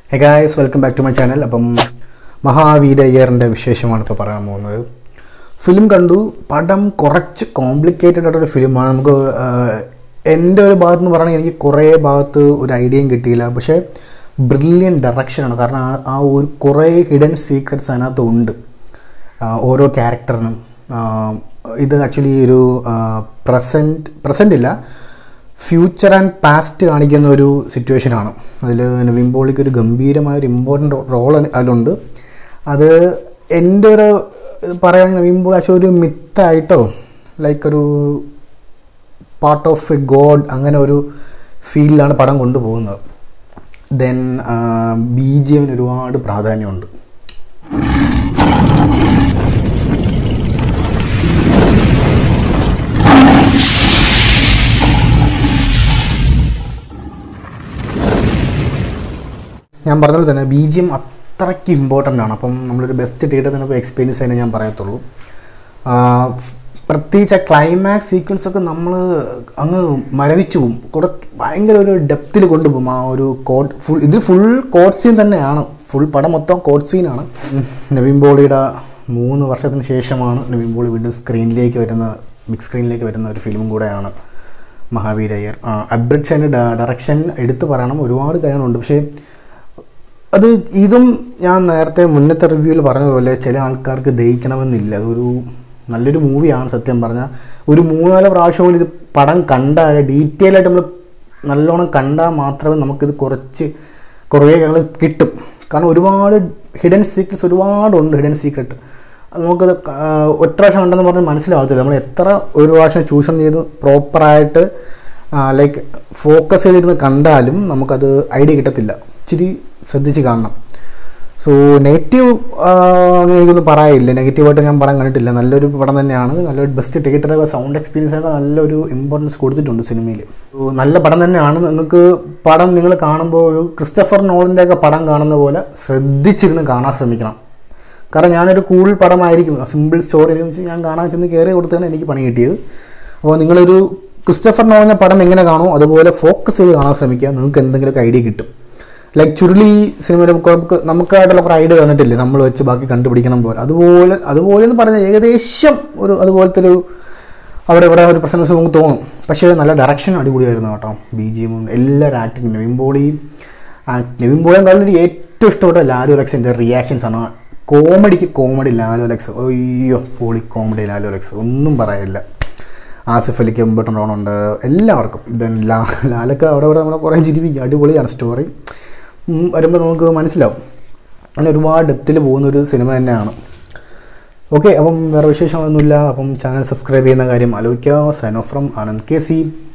he guys welcome back to my channel അപ്പം മഹാവീര അയ്യറിൻ്റെ വിശേഷമാണ് ഇപ്പോൾ പറയാൻ പോകുന്നത് ഫിലിം കണ്ടു പടം കുറച്ച് കോംപ്ലിക്കേറ്റഡ് ആയിട്ടൊരു ഫിലിമാണ് നമുക്ക് ആഹ്, എൻ്റെ ഒരു ഭാഗത്ത് നിന്ന് പറയുകയാണെങ്കിൽ എനിക്ക് കുറേ ഭാഗത്ത് ഒരു ഐഡിയയും കിട്ടിയില്ല പക്ഷേ ബ്രില്യൻ ഡയറക്ഷനാണ് കാരണം ആ- ആ ഒരു കുറേ ഹിഡൻ സീക്രട്സ് അതിനകത്ത് ഉണ്ട് ആഹ് ഓരോ ക്യാരക്ടറിനും ആഹ് ഇത് ആക്ച്വലി ഒരു പ്രസൻറ്റ് പ്രസൻ്റ് ഇല്ല ഫ്യൂച്ചർ ആൻഡ് പാസ്റ്റ് കാണിക്കുന്ന ഒരു സിറ്റുവേഷനാണ് അതിൽ നവീൻ പോളിക്ക് ഒരു ഗംഭീരമായ ഒരു ഇമ്പോർട്ടൻ്റ് റോൾ അതിലുണ്ട് അത് എൻ്റെ ഒരു പറയുകയാണെങ്കിൽ നവീൻ പോളി ആക്ച്വലി ഒരു മിത്തായിട്ടോ ലൈക്ക് ഒരു പാർട്ട് ഓഫ് എ ഗോഡ് അങ്ങനെ ഒരു ഫീലിലാണ് പടം കൊണ്ടുപോകുന്നത് ദെൻ ബി ജി എമ്മിന് ഒരുപാട് പ്രാധാന്യമുണ്ട് ഞാൻ പറഞ്ഞ പോലെ തന്നെ ബി ജി എം അത്രയ്ക്ക് ഇമ്പോർട്ടൻ്റ് ആണ് അപ്പം നമ്മളൊരു ബെസ്റ്റ് തിയേറ്റർ തന്നെ ഇപ്പോൾ എക്സ്പീരിയൻസ് ചെയ്യാൻ ഞാൻ പറയത്തുള്ളൂ ആ, ഫ്- പ്രത്യേകിച്ച് ആ ക്ലൈമാക്സ് സീക്വൻസ് ഒക്കെ നമ്മൾ അങ്ങ് മരവിച്ചു പോകും കുറേ ഭയങ്കര ഒരു ഡെപ്തിൽ കൊണ്ടുപോകും ആ ഒരു കോട്ട് ഫുൾ ഇത് ഫുൾ കോട്ട് സീൻ തന്നെയാണ് ഫുൾ പടം മൊത്തം കോട്ട് സീനാണ് നവീൻ പോളിയുടെ മൂന്ന് വർഷത്തിന് ശേഷമാണ് നവീൻ പോളി വീണ്ടും സ്ക്രീനിലേക്ക് വരുന്ന ബിഗ് സ്ക്രീനിലേക്ക് വരുന്ന ഒരു ഫിലിമും കൂടെയാണ് മഹാവീർ അയ്യർ അബ്രിഡ് ഡയറക്ഷൻ എടുത്തു പറയണം ഒരുപാട് കാര്യങ്ങളുണ്ട് പക്ഷേ അത് ഇതും ഞാൻ നേരത്തെ മുന്നത്തെ റിവ്യൂവിൽ പറഞ്ഞതുപോലെ ചില ആൾക്കാർക്ക് ദഹിക്കണമെന്നില്ല അതൊരു നല്ലൊരു മൂവിയാണ് സത്യം പറഞ്ഞാൽ ഒരു മൂന്നാല് പ്രാവശ്യം ഇത് പടം കണ്ടാൽ ഡീറ്റെയിൽ ആയിട്ട് നമ്മൾ നല്ലോണം കണ്ടാൽ മാത്രമേ നമുക്കിത് കുറച്ച് കുറേ ഞങ്ങൾ കിട്ടും കാരണം ഒരുപാട് ഹിഡൻ സീക്രറ്റ്സ് ഒരുപാടുണ്ട് ഹിഡൻ സീക്രട്ട് അത് നമുക്കത് ക- ആ, ഒറ്റ പ്രാവശ്യം കണ്ടെന്ന് പറഞ്ഞാൽ മനസ്സിലാവത്തില്ല നമ്മൾ എത്ര ഒരു പ്രാവശ്യം ചൂഷണം ചെയ്ത് പ്രോപ്പറായിട്ട് ലൈക്ക് ഫോക്കസ് ചെയ്തിരുന്ന് കണ്ടാലും നമുക്കത് ഐഡിയ കിട്ടത്തില്ല ഇച്ചിരി ശ്രദ്ധിച്ച് കാണണം സോ നെഗറ്റീവ് അങ്ങനെ എനിക്കൊന്നും പറയാനില്ല നെഗറ്റീവായിട്ട് ഞാൻ പടം കണ്ടിട്ടില്ല നല്ലൊരു പടം തന്നെയാണ് നല്ലൊരു ബെസ്റ്റ് തിയേറ്റർ സൗണ്ട് എക്സ്പീരിയൻസ് ആയിട്ട് നല്ലൊരു ഇമ്പോർട്ടൻസ് കൊടുത്തിട്ടുണ്ട് സിനിമയിൽ സോ നല്ല പടം തന്നെയാണ് നിങ്ങൾക്ക് പടം നിങ്ങൾ കാണുമ്പോൾ ഒരു ക്രിസ്റ്റഫർ നോളിൻ്റെ ഒക്കെ പടം കാണുന്ന പോലെ ശ്രദ്ധിച്ചിരുന്ന് കാണാൻ ശ്രമിക്കണം കാരണം ഞാനൊരു കൂൾ പടമായിരിക്കും സിമ്പിൾ സ്റ്റോറി എന്ന് വെച്ചാൽ ഞാൻ കാണാൻ ചെന്ന് കയറി കൊടുത്താണ് എനിക്ക് പണി കിട്ടിയത് അപ്പോൾ നിങ്ങളൊരു ക്രിസ്റ്റഫർ നോളിൻ്റെ പടം എങ്ങനെ കാണുമോ അതുപോലെ ഫോക്കസ് ചെയ്ത് കാണാൻ ശ്രമിക്കുക നിങ്ങൾക്ക് എന്തെങ്കിലുമൊക്കെ ഐഡിയ കിട്ടും ലൈക്ക് ചുരുളി സിനിമയുടെ നമുക്ക് നമുക്കായിട്ടുള്ള കുറേ ഐഡിയ വന്നിട്ടില്ലേ നമ്മൾ വെച്ച് ബാക്കി കണ്ടുപിടിക്കണം പോലെ അതുപോലെ അതുപോലെ എന്ന് പറഞ്ഞാൽ ഏകദേശം ഒരു അതുപോലത്തെ ഒരു അവിടെ ഇവിടെ ഒരു പ്രസൻസ് നമുക്ക് തോന്നും പക്ഷേ നല്ല ഡയറക്ഷൻ അടിപൊളിയായിരുന്നു കേട്ടോ ബി ജി എമ്മും എല്ലാവരും ആക്ടിങ് നെവിൻ പോളി നെവിൻ പോളിയും കാലിൽ ഏറ്റവും ഇഷ്ടപ്പെട്ട ലാലു അലക്സിൻ്റെ റിയാക്ഷൻസ് ആണ് കോമഡിക്ക് കോമഡി ലാലു അലക്സ് അയ്യോ പോളി കോമഡി ലാലു അലക്സ് ഒന്നും പറയാനില്ല ആസിഫ് അലിക്ക് എമ്പട്ടൺ റോണുണ്ട് എല്ലാവർക്കും ദെൻ ലാ ലാലൊക്കെ അവിടെ അവിടെ നമ്മളെ കുറേ ചിരിപ്പിക്കും അടിപൊളിയാണ് സ്റ്റോറി വരുമ്പോൾ നമുക്ക് മനസ്സിലാവും അങ്ങനെ ഒരുപാട് ഡെപ്തിൽ പോകുന്ന ഒരു സിനിമ തന്നെയാണ് ഓക്കെ അപ്പം വേറെ വിശേഷങ്ങളൊന്നുമില്ല അപ്പം ചാനൽ സബ്സ്ക്രൈബ് ചെയ്യുന്ന കാര്യം ആലോചിക്കുക sign off from Anand K C